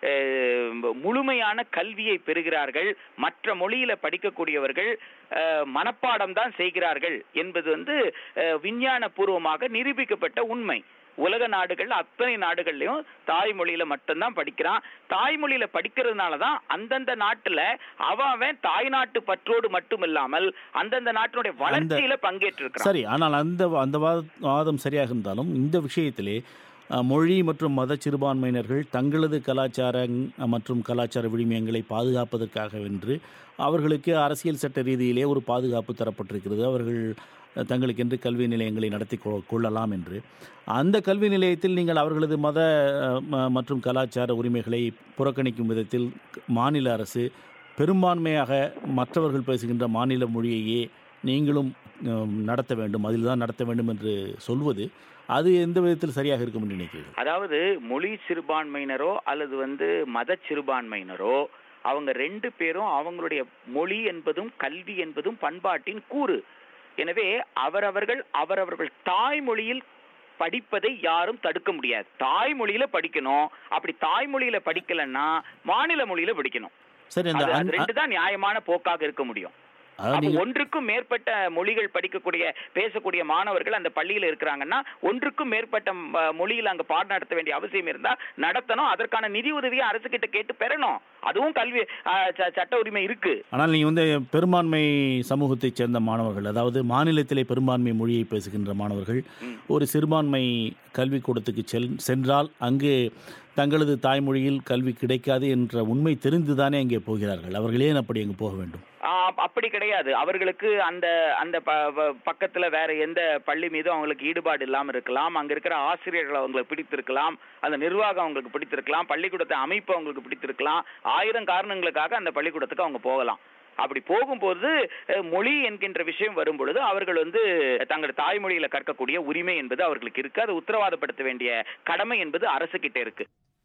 அஹ், முழுமையான கல்வியை பெறுகிறார்கள் மற்ற மொழியில படிக்கக்கூடியவர்கள் அஹ், மனப்பாடம் தான் செய்கிறார்கள் என்பது வந்து அஹ், விஞ்ஞான பூர்வமாக நிரூபிக்கப்பட்ட உண்மை உலக நாடுகள் அத்தனை நாடுகள்லயும் தாய்மொழியில மட்டும்தான் படிக்கிறான் தாய்மொழியில படிக்கிறதுனால தான் அந்தந்த நாட்டுல அவன் அவன் தாய்நாட்டு பற்றோடு மட்டும் இல்லாமல் அந்தந்த நாட்டினுடைய வளர்ச்சியில பங்கேற்றிருக்கிறான் சரி ஆனால் அந்த அந்த வாத- வாதம் சரியாக இருந்தாலும் இந்த விஷயத்திலே அஹ், மொழி மற்றும் மத சிறுபான்மையினர்கள் தங்களது கலாச்சார மற்றும் கலாச்சார விழுமியங்களை பாதுகாப்பதற்காக வென்று அவர்களுக்கு அரசியல் சட்ட ரீதியிலே ஒரு பாதுகாப்பு தரப்பட்டிருக்கிறது அவர்கள் அஹ், தங்களுக்கென்று கல்வி நிலையங்களை நடத்தி கொ- கொள்ளலாம் என்று அந்த கல்வி நிலையத்தில் நீங்கள் அவர்களது மத அஹ், ம- மற்றும் கலாச்சார உரிமைகளை புறக்கணிக்கும் விதத்தில் மாநில அரசு பெரும்பான்மையாக மற்றவர்கள் பேசுகின்ற மாநில மொழியையே நீங்களும் அஹ், நடத்த வேண்டும் அதில் தான் நடத்த வேண்டும் என்று சொல்வது அது எந்த விதத்தில் சரியாக இருக்கும் என்று நினைக்கிறீர்கள் அதாவது மொழி சிறுபான்மையினரோ அல்லது வந்து மத சிறுபான்மையினரோ அவங்க ரெண்டு பேரும் அவங்களுடைய மொழி என்பதும் கல்வி என்பதும் பண்பாட்டின் கூறு எனவே அவரவர்கள் அவரவர்கள் தாய்மொழியில் படிப்பதை யாரும் தடுக்க முடியாது தாய்மொழியில படிக்கணும் அப்படி தாய்மொழியில படிக்கலன்னா மாநில மொழியில படிக்கணும் சரி அந்த அது- அது அந்- ரெண்டு தான் நியாயமான போக்காக இருக்க முடியும் அதாவது அப்ப நீங்கள் ஒன்றுக்கும் மேற்பட்ட மொழிகள் படிக்கக்கூடிய பேசக்கூடிய மாணவர்கள் அந்த பள்ளியில இருக்கிறாங்கன்னா ஒன்றுக்கும் மேற்பட்ட ம, மொழியில் அங்க பாடம் நடத்த வேண்டிய அவசியம் இருந்தா நடத்தணும் அதற்கான நிதி உதவியை அரசு கிட்ட கேட்டு பெறணும் அதுவும் கல்வி ஆ, ச- சட்ட உரிமை இருக்கு ஆனால் நீங்கள் வந்து பெரும்பான்மை சமூகத்தைச் சேர்ந்த மாணவர்கள் அதாவது மாநிலத்திலே பெரும்பான்மை மொழியை பேசுகின்ற மாணவர்கள் ஒரு சிறுபான்மை கல்விக்கூடத்துக்கு செல் சென்றால் அங்கு தங்களது தாய்மொழியில் கல்வி கிடைக்காது என்ற உண்மை தெரிந்துதானே அங்கே போகிறார்கள் அவர்கள் ஏன் அப்படி அங்கு போக வேண்டும் ஆ, அப்படி கிடையாது அவர்களுக்கு அந்த அந்த ப- ப- பக்கத்துல வேற எந்த பள்ளி மீதும் அவங்களுக்கு ஈடுபாடு இல்லாம இருக்கலாம் அங்க இருக்கிற ஆசிரியர்கள் அவங்களுக்கு பிடித்திருக்கலாம் அந்த நிர்வாகம் அவங்களுக்கு பிடித்திருக்கலாம் பள்ளிக்கூடத்தை அமைப்பு அவங்களுக்கு பிடித்திருக்கலாம் ஆயிரம் காரணங்களுக்காக அந்த பள்ளிக்கூடத்துக்கு அவங்க போகலாம் அப்படி போகும்போது அஹ், மொழி என்கின்ற விஷயம் வரும் பொழுது அவர்கள் வந்து தங்கள் தாய்மொழியில கற்கக்கூடிய உரிமை என்பது அவர்களுக்கு இருக்கு அதை உத்தரவாதப்படுத்த வேண்டிய கடமை என்பது அரசு கிட்ட இருக்கு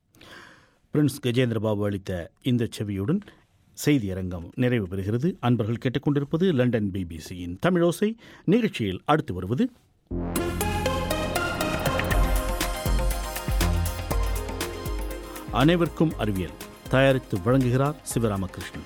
பிரின்ஸ் கஜேந்திர பாபு அளித்த இந்த செவியுடன் செய்தி அரங்கம் நிறைவு பெறுகிறது அன்பர்கள் கேட்டுக்கொண்டிருப்பது லண்டன் பிபிசியின் தமிழோசை நிகழ்ச்சியில் அடுத்து வருவது அனைவருக்கும் அறிவியல் தயாரித்து வழங்குகிறார் சிவராமகிருஷ்ணன்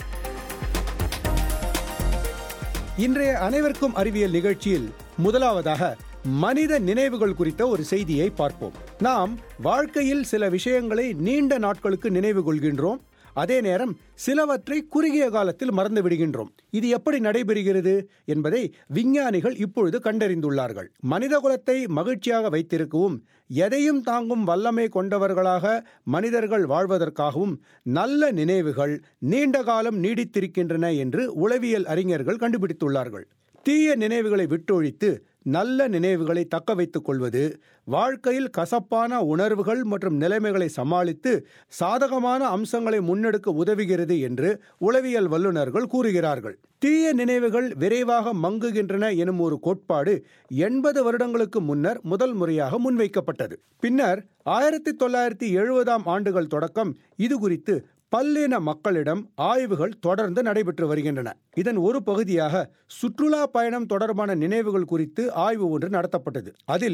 இன்றைய அனைவருக்கும் அறிவியல் நிகழ்ச்சியில் முதலாவதாக மனித நினைவுகள் குறித்த ஒரு செய்தியை பார்ப்போம் நாம் வாழ்க்கையில் சில விஷயங்களை நீண்ட நாட்களுக்கு நினைவு கொள்கின்றோம் அதே நேரம் சிலவற்றை குறுகிய காலத்தில் மறந்து விடுகின்றோம் இது எப்படி நடைபெறுகிறது என்பதை விஞ்ஞானிகள் இப்பொழுது கண்டறிந்துள்ளார்கள் மனிதகுலத்தை மகிழ்ச்சியாக வைத்திருக்கவும் எதையும் தாங்கும் வல்லமை கொண்டவர்களாக மனிதர்கள் வாழ்வதற்காகவும் நல்ல நினைவுகள் நீண்ட காலம் நீடித்திருக்கின்றன என்று உளவியல் அறிஞர்கள் கண்டுபிடித்துள்ளார்கள் தீய நினைவுகளை விட்டொழித்து நல்ல நினைவுகளை தக்க வைத்துக் கொள்வது வாழ்க்கையில் கசப்பான உணர்வுகள் மற்றும் நிலைமைகளை சமாளித்து சாதகமான அம்சங்களை முன்னெடுக்க உதவுகிறது என்று உளவியல் வல்லுநர்கள் கூறுகிறார்கள் தீய நினைவுகள் விரைவாக மங்குகின்றன எனும் ஒரு கோட்பாடு எண்பது வருடங்களுக்கு முன்னர் முதல் முறையாக முன்வைக்கப்பட்டது பின்னர் ஆயிரத்தி தொள்ளாயிரத்தி எழுபதாம் ஆண்டுகள் தொடக்கம் இது குறித்து பல்லின மக்களிடம் ஆய்வுகள் தொடர்ந்து நடைபெற்று வருகின்றன இதன் ஒரு பகுதியாக சுற்றுலா பயணம் தொடர்பான நினைவுகள் குறித்து ஆய்வு ஒன்று நடத்தப்பட்டது அதில்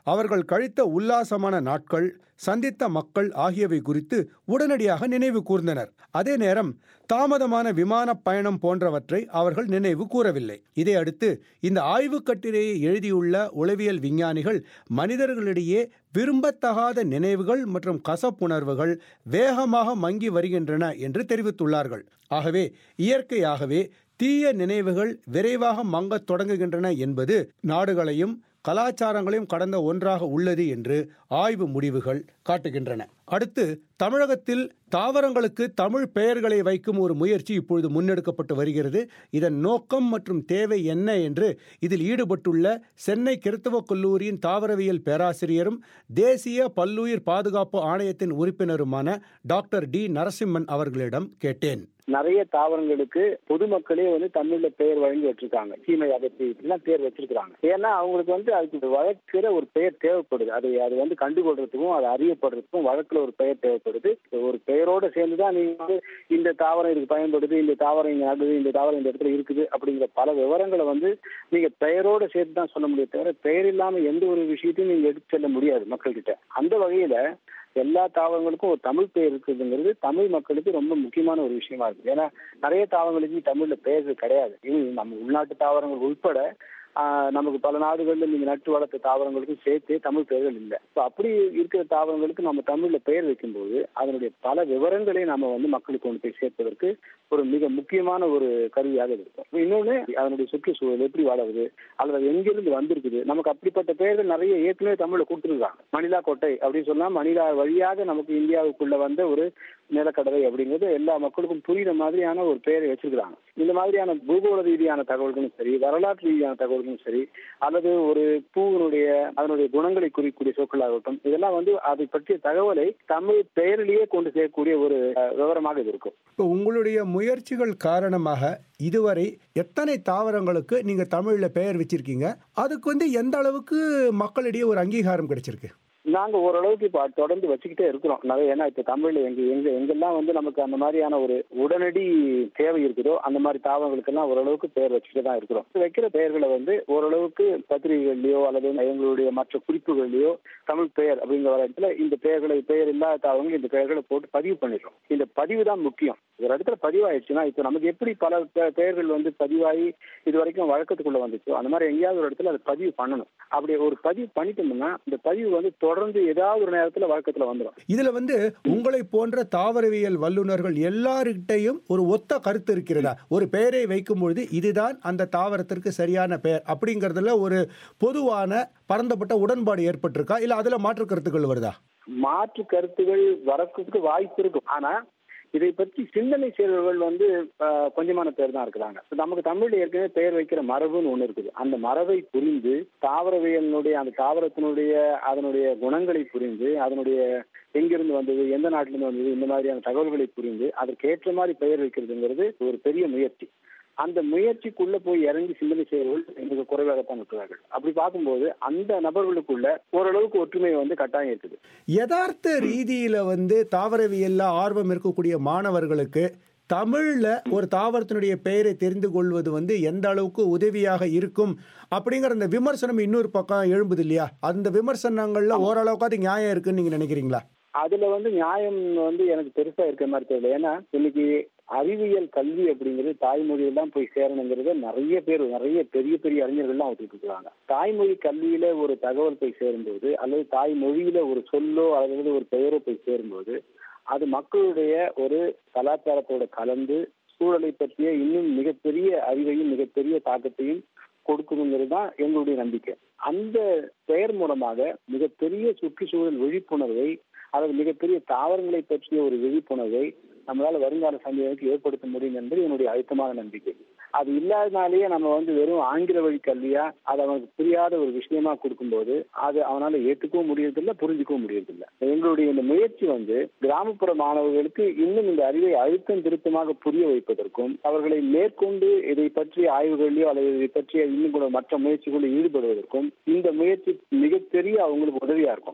அவர்கள் கழித்த உல்லாசமான நாட்கள் சந்தித்த மக்கள் ஆகியவை குறித்து உடனடியாக நினைவு கூர்ந்தனர் அதே நேரம் தாமதமான விமான பயணம் போன்றவற்றை அவர்கள் நினைவு கூறவில்லை இதை அடுத்து இந்த ஆய்வுக் கட்டுரையை எழுதியுள்ள உளவியல் விஞ்ஞானிகள் மனிதர்களிடையே விரும்பத்தகாத நினைவுகள் மற்றும் கசப்புணர்வுகள் வேகமாக மங்கி வருகின்றன என்று தெரிவித்துள்ளார்கள் ஆகவே இயற்கையாகவே தீய நினைவுகள் விரைவாக மங்கத் தொடங்குகின்றன என்பது நாடுகளையும் கலாச்சாரங்களையும் கடந்த ஒன்றாக உள்ளது என்று ஆய்வு முடிவுகள் காட்டுகின்றன அடுத்து தமிழகத்தில் தாவரங்களுக்கு தமிழ் பெயர்களை வைக்கும் ஒரு முயற்சி இப்பொழுது முன்னெடுக்கப்பட்டு வருகிறது இதன் நோக்கம் மற்றும் தேவை என்ன என்று இதில் ஈடுபட்டுள்ள சென்னை கிறித்தவ கல்லூரியின் தாவரவியல் பேராசிரியரும் தேசிய பல்லுயிர் பாதுகாப்பு ஆணையத்தின் உறுப்பினருமான டாக்டர் டி நரசிம்மன் அவர்களிடம் கேட்டேன் நிறைய தாவரங்களுக்கு பொதுமக்களே வந்து தமிழ்ல பெயர் வழங்கி வச்சிருக்காங்க சீமை அகத்தி இப்படிலாம் பேர் வச்சிருக்காங்க ஏன்னா அவங்களுக்கு வந்து அதுக்கு வழக்குற ஒரு பெயர் தேவைப்படுது அது அது வந்து கண்டுகொள்றதுக்கும் அது அறியப்படுறதுக்கும் வழக்குல ஒரு பெயர் தேவைப்படுது ஒரு பெயரோட சேர்ந்துதான் நீங்க வந்து இந்த தாவரம் இதுக்கு பயன்படுது இந்த தாவரம் இங்க நடுது இந்த தாவரம் இந்த இடத்துல இருக்குது அப்படிங்கிற பல விவரங்களை வந்து நீங்க பெயரோட சேர்த்து தான் சொல்ல முடியும் தவிர பெயர் இல்லாம எந்த ஒரு விஷயத்தையும் நீங்க எடுத்து செல்ல முடியாது மக்கள்கிட்ட அந்த வகையில எல்லா தாவரங்களுக்கும் ஒரு தமிழ் பெயர் இருக்குதுங்கிறது தமிழ் மக்களுக்கு ரொம்ப முக்கியமான ஒரு விஷயமா இருக்கு ஏன்னா நிறைய தாவரங்களுக்கு தமிழ்ல பெயர்கள் கிடையாது இது நம்ம உள்நாட்டு தாவரங்கள் உட்பட ஆஹ், நமக்கு பல நாடுகள்ல நீங்க நட்டு வளர்த்த தாவரங்களுக்கும் சேர்த்து தமிழ் பெயர்கள் இல்லை ஸோ அப்படி இருக்கிற தாவரங்களுக்கு நம்ம தமிழ்ல பெயர் வைக்கும்போது அதனுடைய பல விவரங்களை நம்ம வந்து மக்களுக்கு கொண்டு போய் சேர்ப்பதற்கு ஒரு மிக முக்கியமான ஒரு கருவியாக இருக்கும் இன்னொன்னு அதனுடைய சுற்றுச்சூழல் எப்படி வளருது அல்லது அது எங்கிருந்து வந்திருக்குது நமக்கு அப்படிப்பட்ட பெயர்கள் நிறைய ஏற்கனவே தமிழ்ல கொடுத்துருக்காங்க மணிலா கோட்டை அப்படின்னு சொன்னா மணிலா வழியாக நமக்கு இந்தியாவுக்குள்ள வந்த ஒரு நிலக்கடலை அப்படிங்கிறது எல்லா மக்களுக்கும் புரியுற மாதிரியான ஒரு பெயரை வச்சிருக்கிறாங்க இந்த மாதிரியான பூகோள ரீதியான தகவல்களும் சரி வரலாற்று ரீதியான தகவல்களும் சரி அல்லது ஒரு பூவினுடைய அதனுடைய குணங்களை குறிக்கக்கூடிய சொற்களாகட்டும் இதெல்லாம் வந்து அதை பற்றிய தகவலை தமிழ் பெயரிலேயே கொண்டு சேர்க்கக்கூடிய ஒரு அஹ், விவரமாக இது இருக்கும் இப்போ உங்களுடைய முயற்சிகள் காரணமாக இதுவரை எத்தனை தாவரங்களுக்கு நீங்க தமிழ்ல பெயர் வச்சிருக்கீங்க அதுக்கு வந்து எந்த அளவுக்கு மக்களிடையே ஒரு அங்கீகாரம் கிடைச்சிருக்கு நாங்க ஓரளவுக்கு இப்ப தொடர்ந்து வச்சுக்கிட்டே இருக்கிறோம் நிறைய ஏன்னா இப்ப தமிழ்ல எங்க எங்க எங்கெல்லாம் வந்து நமக்கு அந்த மாதிரியான ஒரு உடனடி தேவை இருக்குதோ அந்த மாதிரி தாவரங்களுக்கெல்லாம் ஓரளவுக்கு பெயர் வச்சுட்டு தான் இருக்கிறோம் வைக்கிற பெயர்களை வந்து ஓரளவுக்கு பத்திரிகைகள்லயோ அல்லது எங்களுடைய மற்ற குறிப்புகள்லயோ தமிழ் பெயர் அப்படிங்கிற இடத்துல இந்த பெயர்களை பெயர் இல்லாத தாவரங்கள் இந்த பெயர்களை போட்டு பதிவு பண்ணிடுறோம் இந்த பதிவு தான் முக்கியம் ஒரு இடத்துல பதிவாயிடுச்சுன்னா இப்ப நமக்கு எப்படி பல பெ- பெயர்கள் வந்து பதிவாகி இது வரைக்கும் வழக்கத்துக்குள்ள வந்துச்சோ அந்த மாதிரி எங்கேயாவது ஒரு இடத்துல அதை பதிவு பண்ணணும் அப்படி ஒரு பதிவு பண்ணிட்டோம்னா இந்த பதிவு வந்து தொடர்ந்து ஏதாவது ஒரு நேரத்துல வழக்கத்துல வந்துடும் இதுல வந்து உங்களை போன்ற தாவரவியல் வல்லுநர்கள் எல்லார்கிட்டையும் ஒரு ஒத்த கருத்து இருக்கிறதா ஒரு பெயரை வைக்கும் பொழுது இதுதான் அந்த தாவரத்திற்கு சரியான பெயர் அப்படிங்கறதுல ஒரு பொதுவான பரந்தப்பட்ட உடன்பாடு ஏற்பட்டிருக்கா இல்ல அதுல மாற்று கருத்துக்கள் வருதா மாற்று கருத்துகள் வரத்துக்கு வாய்ப்பு இருக்கும் ஆனா இதை பற்றி சிந்தனை செய்பவர்கள் வந்து ஆஹ், கொஞ்சமான பேர் தான் இருக்கிறாங்க இப்ப நமக்கு தமிழ்ல ஏற்கனவே பெயர் வைக்கிற மரபுன்னு ஒண்ணு இருக்குது அந்த மரபை புரிந்து தாவரவியலினுடைய அந்த தாவரத்தினுடைய அதனுடைய குணங்களை புரிந்து அதனுடைய எங்கிருந்து வந்தது எந்த நாட்டிலிருந்து வந்தது இந்த மாதிரியான தகவல்களை புரிந்து அதற்கேற்ற மாதிரி பெயர் வைக்கிறதுங்கிறது ஒரு பெரிய முயற்சி அந்த முயற்சிக்குள்ள போய் இறங்கி சிந்தனை செய்வர்கள் மிக குறைவாகத்தான் இருக்கிறார்கள் அப்படி பார்க்கும்போது அந்த நபர்களுக்குள்ள ஓரளவுக்கு ஒற்றுமை வந்து கட்டாயம் இருக்குது யதார்த்த ரீதியில வந்து தாவரவியல்ல ஆர்வம் இருக்கக்கூடிய மாணவர்களுக்கு தமிழ்ல ஒரு தாவரத்தினுடைய பெயரை தெரிந்து கொள்வது வந்து எந்த அளவுக்கு உதவியாக இருக்கும் அப்படிங்கிற அந்த விமர்சனம் இன்னொரு பக்கம் எழும்புது இல்லையா அந்த விமர்சனங்கள்ல ஓரளவுக்காவது நியாயம் இருக்குன்னு நீங்க நினைக்கிறீங்களா அதுல வந்து நியாயம் வந்து எனக்கு பெருசா இருக்கிற மாதிரி தெரியல ஏன்னா இன்னைக்கு அறிவியல் கல்வி அப்படிங்கிறது தாய்மொழியில தான் போய் சேரணுங்கிறத நிறைய பேர் நிறைய பெரிய பெரிய அறிஞர்கள்லாம் ஒத்துக்கிட்டு இருக்காங்க தாய்மொழி கல்வியில ஒரு தகவல் போய் சேரும்போது அல்லது தாய்மொழியில ஒரு சொல்லோ அல்லது ஒரு பெயரோ போய் சேரும்போது அது மக்களுடைய ஒரு கலாச்சாரத்தோட கலந்து சூழலை பற்றிய இன்னும் மிகப்பெரிய அறிவையும் மிகப்பெரிய தாக்கத்தையும் கொடுக்குங்கிறது தான் எங்களுடைய நம்பிக்கை அந்த பெயர் மூலமாக மிகப்பெரிய சுற்றுச்சூழல் விழிப்புணர்வை அல்லது மிகப்பெரிய தாவரங்களை பற்றிய ஒரு விழிப்புணர்வை நம்மளால வருங்கால சந்ததிக்கு ஏற்படுத்த முடியும் என்பது என்னுடைய அழுத்தமான நம்பிக்கை அது இல்லாதனாலேயே நம்ம வந்து வெறும் ஆங்கில வழி கல்வியா அது அவனுக்கு புரியாத ஒரு விஷயமா கொடுக்கும்போது அது அவனால ஏற்றுக்கவும் முடியறதில்ல புரிஞ்சுக்கவும் முடியறதில்ல எங்களுடைய இந்த முயற்சி வந்து கிராமப்புற மாணவர்களுக்கு இன்னும் இந்த அறிவை அழுத்தம் திருத்தமாக புரிய வைப்பதற்கும் அவர்களை மேற்கொண்டு இதை பற்றிய ஆய்வுகளிலோ அல்லது இதை பற்றிய இன்னும் கூட மற்ற முயற்சிகளில் ஈடுபடுவதற்கும் இந்த முயற்சி மிகப்பெரிய அவங்களுக்கு உதவியா இருக்கும்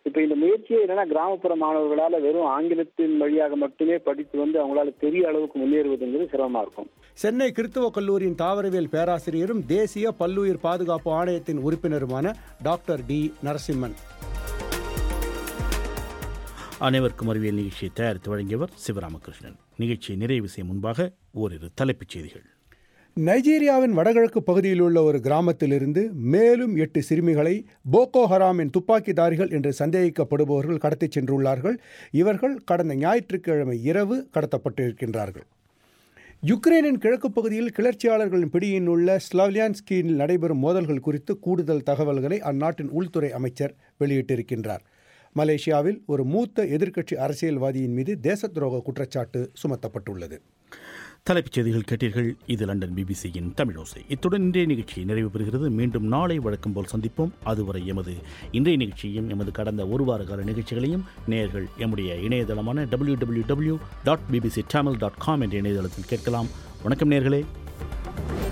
இப்ப இந்த முயற்சியே என்னன்னா கிராமப்புற மாணவர்களால வெறும் ஆங்கிலத்தின் வழியாக மட்டுமே படித்து வந்து அவங்களால பெரிய அளவுக்கு முன்னேறுவதுங்கிறது சிரமமா இருக்கும் சென்னை கிறித்துவ கல்லூரியின் தாவரவியல் பேராசிரியரும் தேசிய பல்லுயிர் பாதுகாப்பு ஆணையத்தின் உறுப்பினருமான டாக்டர் டி நரசிம்மன் அனைவருக்கும் அறிவியல் நிகழ்ச்சியை தயாரித்து வழங்கியவர் சிவராமகிருஷ்ணன் நிகழ்ச்சியை நிறைவு செய்யும் முன்பாக ஓரிரு தலைப்புச் செய்திகள் நைஜீரியாவின் வடகிழக்கு பகுதியில் உள்ள ஒரு கிராமத்திலிருந்து மேலும் எட்டு சிறுமிகளை போகோ ஹராமின் துப்பாக்கிதாரிகள் என்று சந்தேகிக்கப்படுபவர்கள் கடத்திச் சென்றுள்ளார்கள் இவர்கள் கடந்த ஞாயிற்றுக்கிழமை இரவு கடத்தப்பட்டிருக்கின்றார்கள் யுக்ரைனின் கிழக்கு பகுதியில் கிளர்ச்சியாளர்களின் பிடியில் உள்ள ஸ்லாவியான்ஸ்கியில் நடைபெறும் மோதல்கள் குறித்து கூடுதல் தகவல்களை அந்நாட்டின் உள்துறை அமைச்சர் வெளியிட்டிருக்கின்றார் மலேசியாவில் ஒரு மூத்த எதிர்க்கட்சி அரசியல்வாதியின் மீது தேச துரோக குற்றச்சாட்டு சுமத்தப்பட்டுள்ளது தலைப்புச் செய்திகள் கேட்டீர்கள் இது லண்டன் பிபிசியின் தமிழோசை இத்துடன் இன்றைய நிகழ்ச்சி நிறைவு பெறுகிறது மீண்டும் நாளை வழக்கம் போல் சந்திப்போம் அதுவரை எமது இன்றைய நிகழ்ச்சியையும் எமது கடந்த ஒரு வார கால நிகழ்ச்சிகளையும் நேயர்கள் எம்முடைய இணையதளமான W W W dot BBC Tamil dot com என்ற இணையதளத்தில் கேட்கலாம் வணக்கம் நேர்களே